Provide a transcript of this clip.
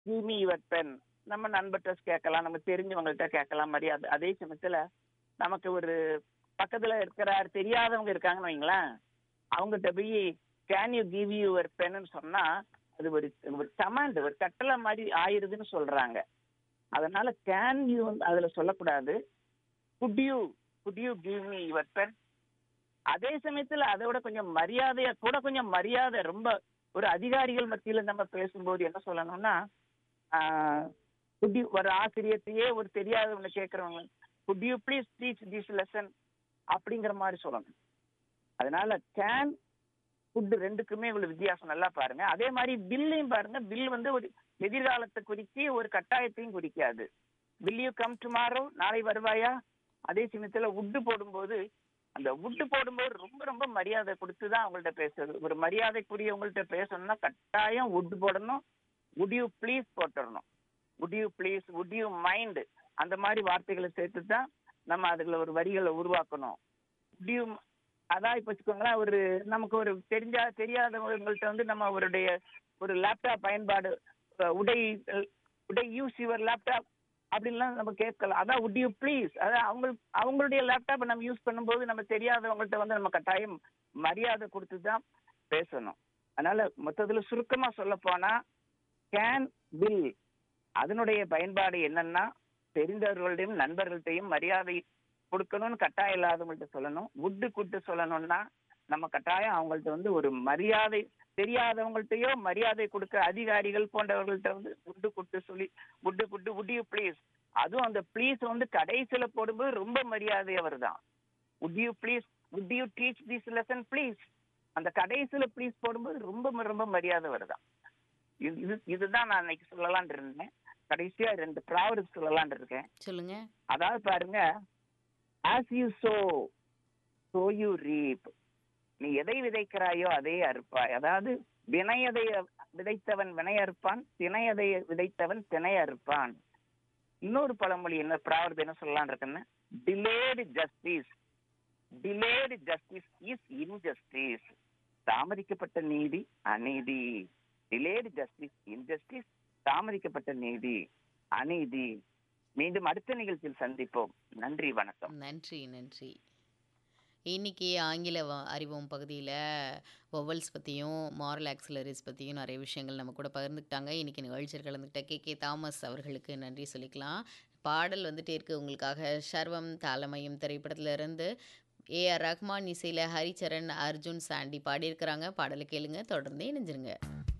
give me your pen நம்ம நண்பர்கிட்ட கேட்கலாம் நம்ம தெரிஞ்சவங்கள்ட்ட கேட்கலாம் மாதிரி அது அதே சமயத்துல நமக்கு ஒரு பக்கத்துல இருக்கிறார் தெரியாதவங்க இருக்காங்கன்னு வைங்களேன் அவங்ககிட்ட போய் can you give your pen சொன்னா அது ஒரு ஒரு கமாண்ட் ஒரு கட்டளை மாதிரி ஆயிருதுன்னு சொல்றாங்க அதனால கேன் யூ அதுல சொல்லக்கூடாது could you could you give me your pen அதே சமயத்துல அதை விட கொஞ்சம் மரியாதையா கூட கொஞ்சம் மரியாதை ரொம்ப ஒரு அதிகாரிகள் மத்தியில நம்ம பேசும்போது என்ன சொல்லணும்னா குட் யூ ஒரு ஆசிரியத்தையே ஒரு தெரியாதவங்க கேட்கறவங்க could you please teach this lesson அப்படிங்கிற மாதிரி சொல்லணும் அதனால கேன் ஃபுட் ரெண்டுக்குமே இவ்வளவு வித்தியாசம் நல்லா பாருங்க அதே மாதிரி பில்லையும் பாருங்க பில் வந்து ஒரு எதிர்காலத்தை குறிக்கி ஒரு கட்டாயத்தையும் குறிக்காது வில் யூ கம் டுமாரோ நாளை வருவாயா அதே சமயத்துல உட்டு போடும்போது அந்த உட்டு போடும்போது ரொம்ப ரொம்ப மரியாதை கொடுத்து தான் அவங்கள்ட்ட பேசுறது ஒரு மரியாதைக்குரியவங்கள்ட்ட பேசணும்னா கட்டாயம் உட்டு போடணும் would யூ ப்ளீஸ் போட்டுடணும் would you please would you mind அந்த மாதிரி வார்த்தைகளை சேர்த்து தான் நம்ம அதுல ஒரு வரிகளை உருவாக்கணும் would you அதான் இப்ப வச்சுக்கோங்களேன் ஒரு நமக்கு ஒரு தெரிஞ்சா தெரியாதவங்கள்ட்ட வந்து நம்ம அவருடைய ஒரு லேப்டாப் பயன்பாடு அஹ் உடை அஹ் உடை யூஸ் யுவர் லேப்டாப் அப்படின்லாம் நம்ம கேட்கலாம் அதான் would யூ ப்ளீஸ் அதான் அவங்க அவங்களுடைய லேப்டாப்பை நம்ம யூஸ் பண்ணும்போது நம்ம தெரியாதவங்கள்ட்ட வந்து நம்ம கட்டாயம் மரியாதை கொடுத்து தான் பேசணும் அதனால மொத்தத்துல சுருக்கமா சொல்ல போனா கேன் வில் அதனுடைய பயன்பாடு என்னன்னா தெரிந்தவர்களையும் நண்பர்கள்ட்டையும் மரியாதை கொடுக்கணும்னு கட்டாயம் இல்லாதவங்கள்ட்ட சொல்லணும் உட்டு குட்டு சொல்லணும்னா நம்ம கட்டாயம் அவங்கள்ட்ட வந்து ஒரு மரியாதை தெரியாதவங்கள்ட்டயோ மரியாதை கொடுக்க அதிகாரிகள் போன்றவர்கள்ட்ட வந்து உட்டு குட்டு சொல்லி உட்டு குட்டு உட் யூ ப்ளீஸ் அதுவும் அந்த ப்ளீஸ் வந்து கடைசியில போடும்போது ரொம்ப மரியாதையா வருதான் would you please would you teach this lesson please அந்த கடைசியில ப்ளீஸ் போடும்போது ரொம்ப ரொம்ப மரியாதை வருதான் இது இது- இதுதான் நான் இன்னைக்கு சொல்லலாம்னு இருந்தேன் கடைசியா ரெண்டு ப்ராவர்ஸ் சொல்லலாம்னு இருக்கேன் சொல்லுங்க அதாவது பாருங்க as you sow so you reap நீ எதை விதைக்கிறாயோ அதே அறுப்பாய் அதாவது வினையதை விதைத்தவன் வினை அறுப்பான் திணையதை விதைத்தவன் திணை அறுப்பான் இன்னொரு பழமொழி என்ன ப்ராவர்ஸ் என்ன சொல்லலாம் இருக்குன்னு delayed justice delayed justice is injustice தாமதிக்கப்பட்ட நீதி அநீதி டிலேடு ஜஸ்டிஸ் இன்ஜஸ்டிஸ் தாமதிக்கப்பட்ட நீதி அநீதி மீண்டும் அடுத்த நிகழ்ச்சியில் சந்திப்போம் நன்றி வணக்கம் நன்றி நன்றி இன்னைக்கு ஆங்கில வ- அறிவோம் பகுதியில் வொவல்ஸ் பற்றியும் மாரல் ஆக்சிலரிஸ் பற்றியும் நிறைய விஷயங்கள் நம்ம கூட பகிர்ந்துக்கிட்டாங்க இன்னைக்கு நிகழ்ச்சியில் கலந்துக்கிட்ட கே கே தாமஸ் அவர்களுக்கு நன்றி சொல்லிக்கலாம் பாடல் வந்துட்டே இருக்கு உங்களுக்காக சர்வம் தாளமயம் திரைப்படத்துல இருந்து ஏஆர் ரஹ்மான் இசையில் ஹரிச்சரன் அர்ஜுன் சாண்டி பாடியிருக்கிறாங்க பாடலை கேளுங்க தொடர்ந்து இணைஞ்சிருங்க